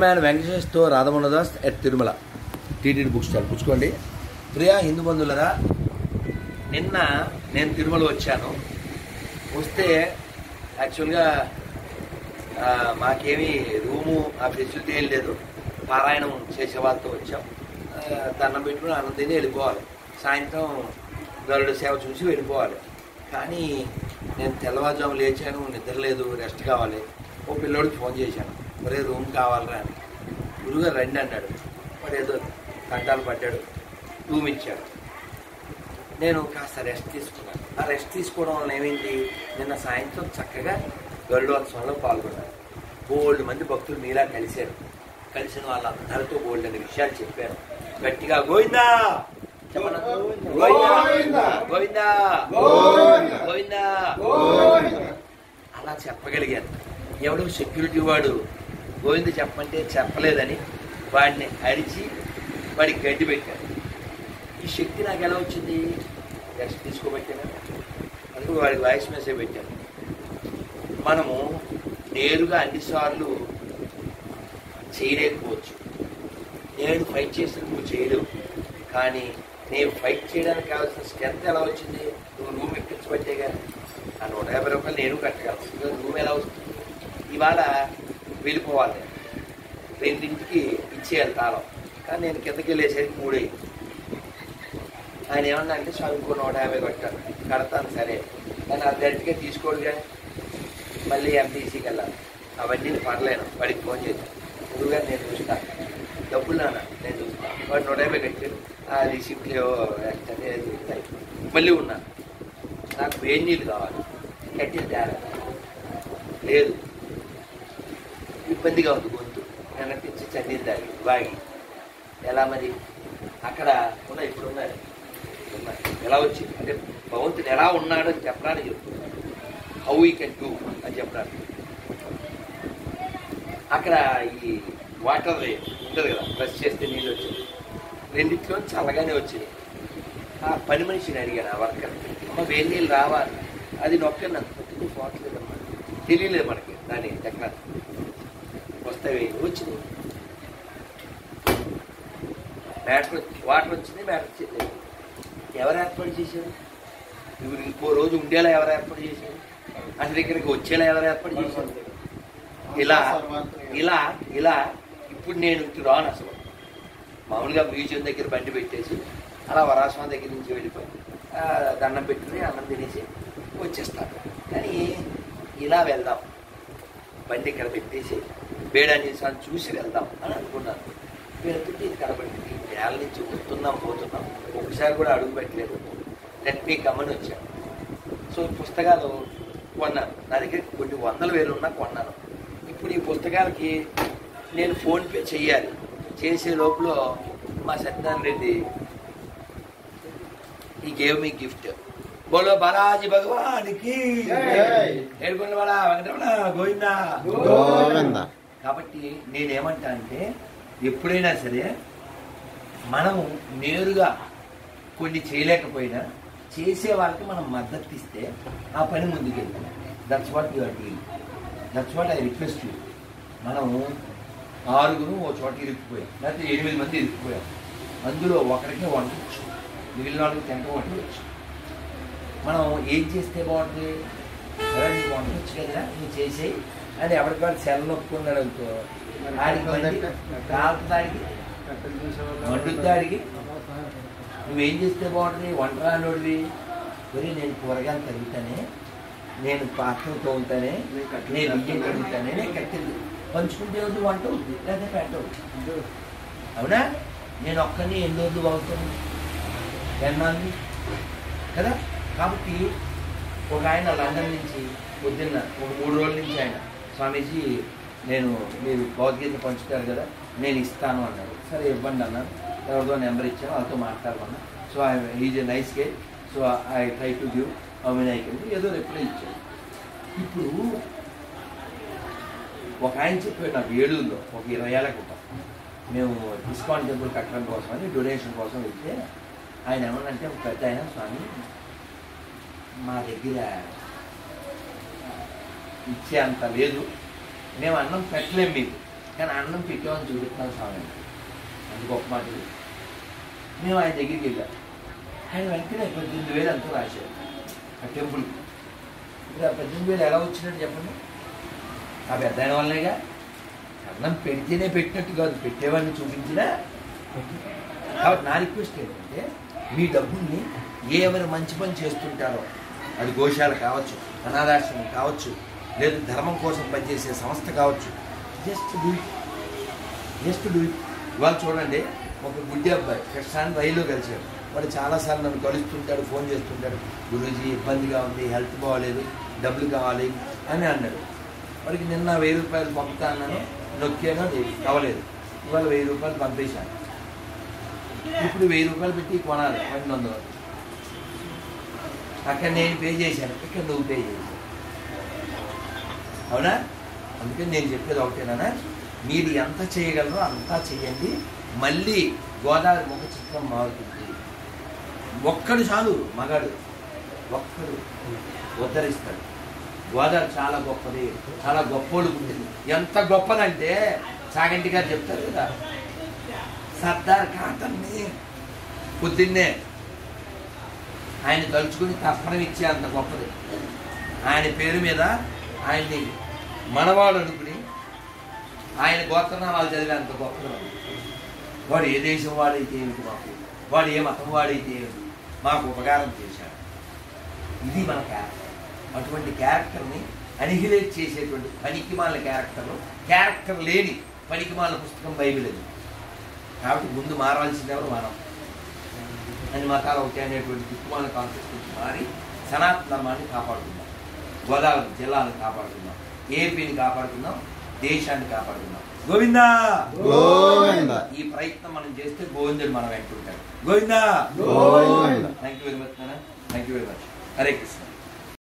Man వెంకటేష్తో Radhamohandas at Tirumala TTD book stall పుచ్చుకోండి ప్రియా హిందూ బంధువులరా నిన్న నేను తిరుమల వచ్చాను వస్తే యాక్చువల్గా ఆ, మాకేమీ రూము ఆ ఫెసిలిటీ ఏం లేదు పారాయణం చేసే వాళ్ళతో వచ్చాం ఆ, దండం పెట్టుకుని అన్నం తిని వెళ్ళిపోవాలి సాయంత్రం గరుడ సేవ చూసి వెళ్ళిపోవాలి కానీ నేను తెల్లవారుజాము లేచాను నిద్ర లేదు రెస్ట్ కావాలి ఓ పిల్లోడికి ఫోన్ చేశాను ఒరే రూమ్ కావాలరా అని గురుగారు రండి అన్నాడు వాడు ఏదో కంటాలు పడ్డాడు రూమ్ ఇచ్చాడు నేను కాస్త రెస్ట్ తీసుకున్నాను ఆ రెస్ట్ తీసుకోవడం వల్ల ఏమైంది నిన్న సాయంత్రం చక్కగా గరుడోత్సవంలో పాల్గొన్నాను బోల్డ్ మంది భక్తులు మీలా కలిశారు కలిసిన వాళ్ళందరితో బోల్డ్ అనే విషయాలు చెప్పాను గట్టిగా గోవిందా చెప్పనా? గోవిందా గోవిందా గోవిందా అలా చెప్పగలిగాను ఎవడో సెక్యూరిటీ వాడు గోవింద చెప్పమంటే చెప్పలేదని వాడిని అరిచి వాడికి గడ్డి పెట్టాడు ఈ శక్తి నాకు ఎలా వచ్చింది రెస్ట్ తీసుకోబట్టాను అందుకు వాడికి వాయిస్ మెసేజ్ పెట్టాను మనము నేరుగా అన్నిసార్లు చేయలేకపోవచ్చు నేను ఫైట్ చేసిన నువ్వు చేయలేవు కానీ నేను ఫైట్ చేయడానికి కావాల్సిన స్ట్రెంత్ ఎలా వచ్చింది నువ్వు రూమ్ ఎక్కించబట్టేగా ఆ నూట యాభై రూపాయలు నేను కట్టగలను ఇంకా రూమ్ ఎలా వస్తుంది ఇవాళ వెళ్ళిపోవాలి నేను రెండింటికి ఇచ్చేయాలి తాళం కానీ నేను కిందకి వెళ్ళేసరికి మూడైంది ఆయన ఏమన్నా అంటే స్వామి ఇంకో నూట యాభై కట్టాను కడతాను సరే కానీ అర్జెంట్గా తీసుకోడుగా మళ్ళీ ఎంపీసీకి వెళ్ళాలి అవన్నీ పడలేను వాడికి ఫోన్ చేశాను గురువుగా నేను చూస్తాను డబ్బులు నాన్న నేను చూస్తాను వాడు నూట యాభై కట్టాడు ఆ రిసిప్ట్లు ఏవో extra ఏదో ఉంటాయి మళ్ళీ ఉన్నాను నాకు వేడి నీళ్ళు కావాలి కట్టిన తేడా లేదు ఇబ్బందిగా ఉంది గొంతు వెనక్కించి చన్నీళ్ళు తాగి వాగి ఎలా మరి అక్కడ ఉన్న ఇప్పుడు ఉన్నారు ఉన్నారు. ఎలా వచ్చింది అంటే భగవంతుడు ఎలా ఉన్నాడో అని చెప్పడానికి చెప్తున్నాను హౌ వీ కెన్ డూ అని చెప్పడానికి అక్కడ ఈ వాటర్ ఉంటుంది కదా బ్రష్ చేస్తే నీళ్ళు వచ్చింది రెండిట్లో చల్లగానే వచ్చింది ఆ పని మనిషిని అడిగాను ఆ వర్కర్ అమ్మ వేడి నీళ్ళు రావాలి అది నొక్కను నన్ను పోవట్లేదమ్మా తెలియలేదు మనకి దాని టెక్నాలజీ వస్తాయి వచ్చింది మ్యాటర్ వాటర్ వచ్చింది మ్యాటర్ వచ్చేది ఎవరు ఏర్పాటు చేశారు ఇప్పుడు ఇంకో రోజు ఉండేలా ఎవరు ఏర్పాటు చేశారు అసలు ఇక్కడికి వచ్చేలా ఎవరు ఏర్పాటు చేశారు ఇలా ఇలా ఇలా ఇప్పుడు నేను ఇటు రాను అసలు మామూలుగా మ్యూజియం దగ్గర బండి పెట్టేసి అలా వరాస్వామి దగ్గర నుంచి వెళ్ళిపోయి ఆ, దండం పెట్టుకుని అన్నం తినేసి వచ్చేస్తాను కానీ ఇలా వెళ్దాం బండి ఇక్కడ పెట్టేసి బేడాన్ని సార్ చూసి వెళ్దాం అని అనుకున్నాను వెళ్తుంటే ఇది కనబడింది ఈ నేల నుంచి వస్తున్నాం పోతున్నాం ఒకసారి కూడా అడుగు పెట్టలేదు లెట్ మీ కమ్మని వచ్చాను సో ఈ పుస్తకాలు కొన్నాను నా దగ్గర కొన్ని వందల వేలు ఉన్నా కొన్నాను ఇప్పుడు ఈ పుస్తకాలకి నేను ఫోన్పే చెయ్యాలి చేసే లోపల మా సత్యనారాయణ రెడ్డి ఈ గేవ్ మీ గిఫ్ట్ బోలో బాలాజీ భగవానికి ఏడుకొండ బాలా వెంకటరమణ గోవిందా గోవింద కాబట్టి నేనేమంటా అంటే ఎప్పుడైనా సరే మనము నేరుగా కొన్ని చేయలేకపోయినా చేసే వాళ్ళకి మనం మద్దతు ఇస్తే ఆ పని ముందుకెళ్తాం that's what your deal that's what I request you మనం ఆరుగురు ఓ చోట ఇరుక్కుపోయాం లేకపోతే ఎనిమిది మంది ఇరుక్కుపోయాం అందులో ఒకరికే వండవచ్చు మిగిలిన వాళ్ళకి తినక వండవచ్చు మనం ఏం చేస్తే బాగుంటుంది సరే నీకు వండవచ్చు కదా నువ్వు చేసేయి అని ఎవరికాడు సెల్ నొప్పుకున్నాడు అనుకో ఆడికి మండి కాలుతాడికి మండుతాడికి నువ్వేం చేస్తే బాగుంటుంది వంట రానోడివి మరి నేను కూరగాయలు తగ్గుతానే నేను పాత్రలు తోగుతానే నేను బియ్యం కడుగుతానే నేను కట్టెలు పంచుకుంటే రోజు వంట అవుతుంది లేదా పెట్ట అవుతుంది అవునా నేను ఒక్కరిని ఎన్ని రోజులు బాగుతాను ఎన్నాళ్ళు కదా కాబట్టి ఒక ఆయన లండన్ నుంచి పొద్దున్న ఒక మూడు రోజుల నుంచి ఆయన స్వామీజీ నేను మీరు భగవద్గీత పంచుతారు కదా నేను ఇస్తాను అన్నారు సరే ఇవ్వండి అన్నారు ఎవరిదో నెంబర్ ఇచ్చాను వాళ్ళతో మాట్లాడమన్నా so I is a nice guy so I try to give అవినాయకుడు ఏదో రిప్లై ఇచ్చాను ఇప్పుడు ఒక ఆయన చెప్పాడు నాకు ఏలూరులో ఒక ఇరవై ఏళ్ళ క్రితం మేము డిస్కౌంట్ టెంపుల్ కట్టడం కోసం అని డొనేషన్ కోసం వెళ్తే ఆయన ఏమన్నంటే ఒక పెద్ద ఆయన స్వామి మా దగ్గర ఇచ్చే అంత లేదు మేము అన్నం పెట్టలేం మీకు కానీ అన్నం పెట్టామని చూపిస్తున్నాం స్వామి అంత గొప్ప మాట ఇది. మేము ఆయన దగ్గరికి వెళ్ళాం ఆయన వెంటనే పద్దెనిమిది వేలు అంతా రాశారు ఆ టెంపుల్ ఇప్పుడు ఆ పద్దెనిమిది వేలు ఎలా వచ్చినట్టు చెప్పండి ఆ పెద్ద ఆయన వల్లనేగా అన్నం పెడితేనే పెట్టినట్టు కాదు పెట్టేవాడిని చూపించినా కాబట్టి నా రిక్వెస్ట్ ఏంటంటే మీ డబ్బుల్ని ఏ ఎవరు మంచి పని చేస్తుంటారో అది గోశాల కావచ్చు అనాథాశ్రమం కావచ్చు లేదు ధర్మం కోసం పనిచేసే సంస్థ కావచ్చు just do it just do it ఇవాళ చూడండి ఒక గుడ్డి అబ్బాయి కృష్ణాన్ని రైల్లో కలిసాడు వాడు చాలాసార్లు నన్ను కలుస్తుంటాడు ఫోన్ చేస్తుంటాడు గురూజీ ఇబ్బందిగా ఉంది హెల్త్ బాగోలేదు డబ్బులు కావాలి అని అన్నాడు వాడికి నిన్న వెయ్యి రూపాయలు పంపుతా అన్నాను నొక్కాను అది అవ్వలేదు ఇవాళ వెయ్యి రూపాయలు పంపేశాను ఇప్పుడు వెయ్యి రూపాయలు పెట్టి కొనాలి రెండు వందలు అక్కడ నేను పే చేశాను ఇక్కడ నువ్వు పే చేశావు అవునా అందుకని నేను చెప్పేది ఒకటేనా మీరు ఎంత చేయగలరో అంతా చేయండి మళ్ళీ గోదావరి ముఖ చిత్రం మారుతుంది ఒక్కడు చాలు మగాడు ఒక్కడు ఉద్ధరిస్తాడు గోదావరి చాలా గొప్పది చాలా గొప్పోడు పుట్టింది ఎంత గొప్పదంటే చాగంటి గారు చెప్తారు కదా సర్దార్ కాటన్ని పొద్దున్నే ఆయన తలుచుకుని తర్పణం ఇచ్చే అంత గొప్పది ఆయన పేరు మీద ఆయన్ని మనవాడు అనుకుని ఆయన గోత్రనామాలు చదివే అంత గొప్పది వాడు. వాడు ఏ దేశం వాడైతే ఏమిటి మాకు వాడు ఏ మతం వాడైతే ఏమిటి మాకు ఉపకారం చేశాడు ఇది మన క్యారెక్టర్ అటువంటి క్యారెక్టర్ని అనిహిలేట్ చేసేటువంటి పనికిమాల క్యారెక్టర్ క్యారెక్టర్ లేని పనికిమాల పుస్తకం బైబిల్ అది కాబట్టి ముందు మారాల్సింది ఎవరు మనం అన్ని మతాలు ఒకటి అనేటువంటి దిక్కుమాల కాన్సెప్ట్ నుంచి మారి సనాతన ధర్మాన్ని కాపాడుకుందాం గోదావరి జిల్లాను కాపాడుకుందాం ఏపీని కాపాడుకుందాం దేశాన్ని కాపాడుకుందాం గోవిందా గోవింద ఈ ప్రయత్నం మనం చేస్తే గోవిందుడు మనం వెంటుంటాడు Govinda Govinda thank you very much thank you very much Hare Krishna